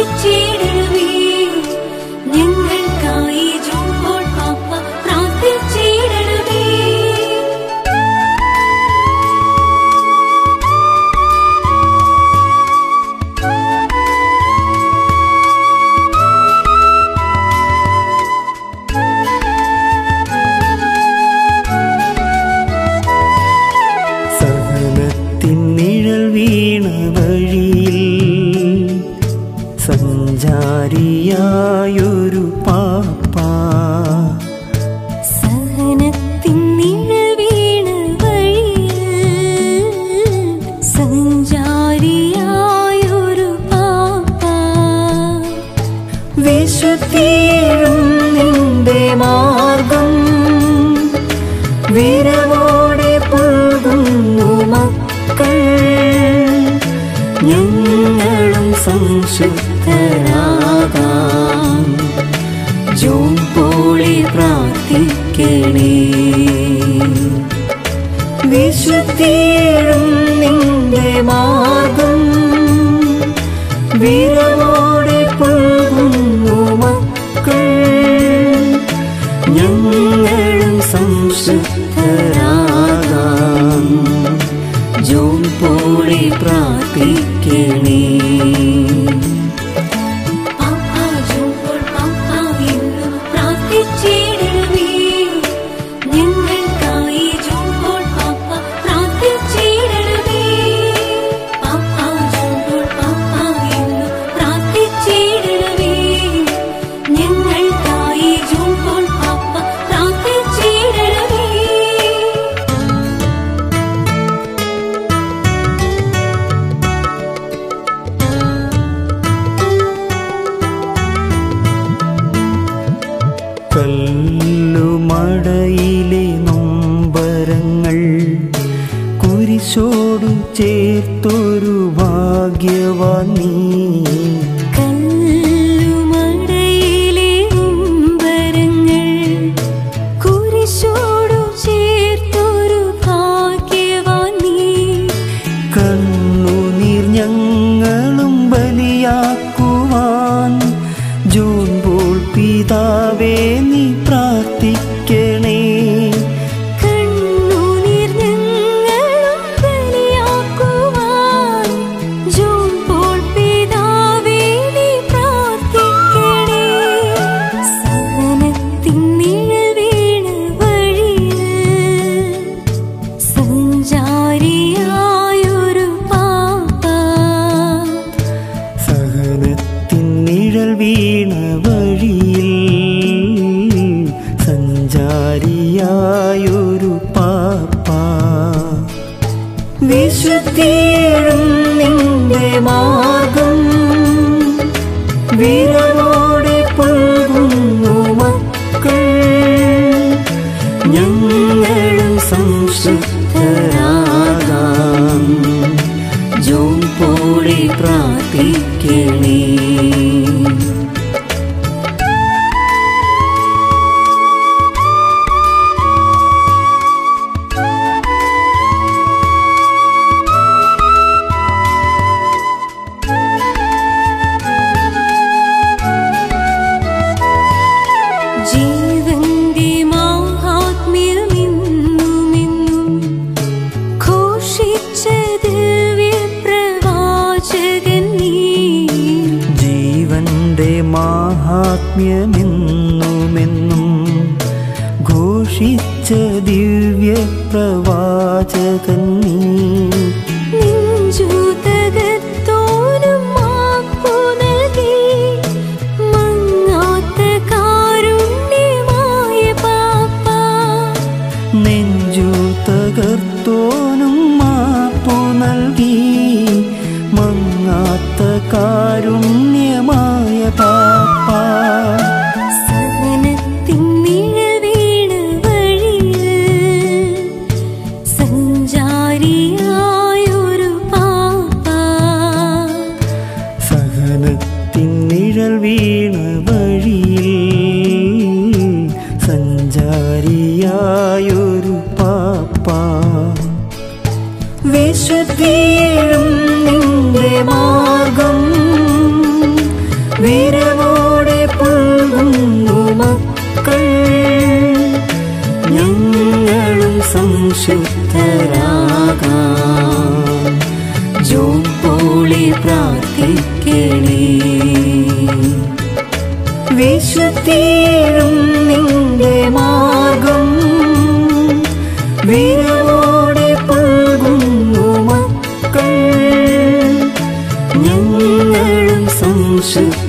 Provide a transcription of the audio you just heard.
പ്രാർത്ഥിച്ചിടണമേ ഞങ്ങൾക്കായി ജോപ്പോൾ പാപ്പ പ്രാർത്ഥിച്ചിടണമേ സഹനത്തിൻ നിഴൽ വീണ വഴിയിൽ സഞ്ചാരിയായൊരു പാപ്പ സഹനത്തിൻ നിഴൽ വീണ വഴിയിൽ സഞ്ചാരിയായൊരു പാപ്പ വിശുദ്ധിയേഴും നിന്റെ മാർഗം വിരവോടെ പോകുന്നു മക്കൾ ഞങ്ങളും സംശുദ്ധരാകാം ജോൺ പോളി പ്രാർത്ഥിക്കണേ വിശുദ്ധിയേഴും നിന്റെ മാർഗം വിരവോടെ പോകുന്നു മക്കൾ ഞങ്ങളും സംശുദ്ധരാകാം ജോൺ പോളി പ്രാർത്ഥിക്കണേ പാപ്പ ജോപ്പോൾ പാപ്പ എന്നും പ്രാർത്ഥിച്ചിടണമേ ഞങ്ങൾക്കായി ജോപ്പോൾ പാപ്പ പ്രാർത്ഥിച്ചിടണമേ പാപ്പ ജോപ്പോൾ പാപ്പ എന്നും പ്രാർത്ഥിച്ചിടണമേ ഞങ്ങൾക്കായി ജോപ്പോൾ പാപ്പ പ്രാർത്ഥിച്ചിടണമേ കല്ലുമടയിലെ നൊമ്പരങ്ങൾ കുരിശോടു ചേർത്തൊരു ഭാഗ്യവാൻ നീ കല്ലുമടയിലെ ഉമ്പരങ്ങൾ കുരിശോടു ചേർത്തൊരു ഭാഗ്യവാൻ നീ കണ്ണുനീർ ഞങ്ങളും ബലിയാക്കുവാൻ ജൂൺ പോൾ പിതാവേ നീ പ്രാർത്ഥിക്കണേ കണ്ണുനീർ ഞങ്ങളും ബലിയാക്കുവാൻ ജോൺ പോൾ പിതാവേ നീ പ്രാർത്ഥിക്കണേ സഹനത്തിൻ നിഴൽ വീണ വഴിയിൽ സഞ്ചാരിയായൊരു പാപ്പ സഹനത്തിൻ നിഴൽ വീണ വഴിയിൽ സഞ്ചാരിയായൊരു പാപ്പ വിശുദ്ധിയേഴും നിന്റെ മാർഗം വിരവോടെ പോകുന്നു മക്കൾ ഞങ്ങളും സംശുദ്ധരാകാം ജോൺ പോളി പ്രാർത്ഥിക്കണേ ജീവന്റെ മാഹാത്മ്യമെന്നുമെന്നും ഘോഷിച്ച ദിവ്യപ്രവാചകൻ നീ ജീവന്റെ മാഹാത്മ്യമെന്നുമെന്നും ഘോഷിച്ച ദിവ്യ പ്രവാചകൻ നീ നെഞ്ചുതകത്തോനും മാപ്പു നൽകി മങ്ങാത്ത കാരുണ്യമായ പാപ്പ നെഞ്ചു തകർത്തോനും മാപ്പു നൽകി മങ്ങാത്ത കാരുണ്യമായ പാപ്പ സഹനത്തിൻ നിഴൽ വീണ വഴിയിൽ സഞ്ചാരിയായൊരു പാപ്പ സഹനത്തിൻ നിഴൽ വീണ വഴിയിൽ സഞ്ചാരിയായൊരു പാപ്പ വിശുദ്ധിയേഴും നിന്റെ മാർഗം വിശുദ്ധരാകാം ജോൺ പോളി പ്രാർത്ഥിക്കണേ വിശുദ്ധിയിലും നിന്റെ മാർഗം വീരവോടെ പോകുന്നു മക്കൾ ഞങ്ങളും സംശുദ്ധ